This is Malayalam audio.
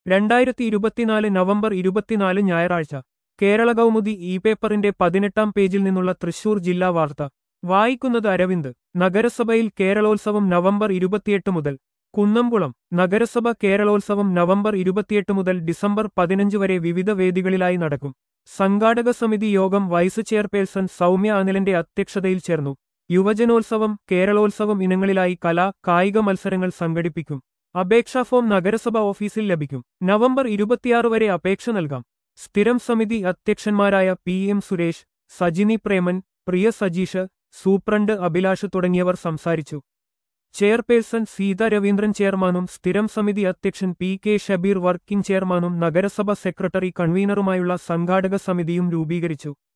രണ്ടായിരത്തി ഇരുപത്തിനാല് നവംബർ ഇരുപത്തിനാല് ഞായറാഴ്ച കേരള കൗമുദി ഇ പേപ്പറിന്റെ പതിനെട്ടാം പേജിൽ നിന്നുള്ള തൃശൂർ ജില്ലാ വാർത്ത വായിക്കുന്നത് അരവിന്ദ് നഗരസഭയിൽ കേരളോത്സവം നവംബർ ഇരുപത്തിയെട്ട് മുതൽ കുന്നംകുളം നഗരസഭ കേരളോത്സവം നവംബർ ഇരുപത്തിയെട്ട് മുതൽ ഡിസംബർ പതിനഞ്ച് വരെ വിവിധ വേദികളിലായി നടക്കും സംഘാടക സമിതി യോഗം വൈസ് ചെയർപേഴ്സൺ സൗമ്യ അനിലന്റെ അധ്യക്ഷതയിൽ ചേർന്നു യുവജനോത്സവം കേരളോത്സവം ഇനങ്ങളിലായി കലാ കായിക മത്സരങ്ങൾ സംഘടിപ്പിക്കും അപേക്ഷാ ഫോം നഗരസഭ ഓഫീസിൽ ലഭിക്കും നവംബർ ഇരുപത്തിയാറ് വരെ അപേക്ഷ നൽകാം സ്ഥിരം സമിതി അധ്യക്ഷന്മാരായ P M Suresh Sajini Preman Priya Sajeesh superintendent Abhilash തുടങ്ങിയവർ സംസാരിച്ചു ചെയർപേഴ്സൺ സീത രവീന്ദ്രൻ ചെയർമാനും സ്ഥിരം സമിതി അധ്യക്ഷൻ പി കെ ഷബീർ വർക്കിംഗ് ചെയർമാനും നഗരസഭ സെക്രട്ടറി കൺവീനറുമായുള്ള സംഘാടക സമിതിയും രൂപീകരിച്ചു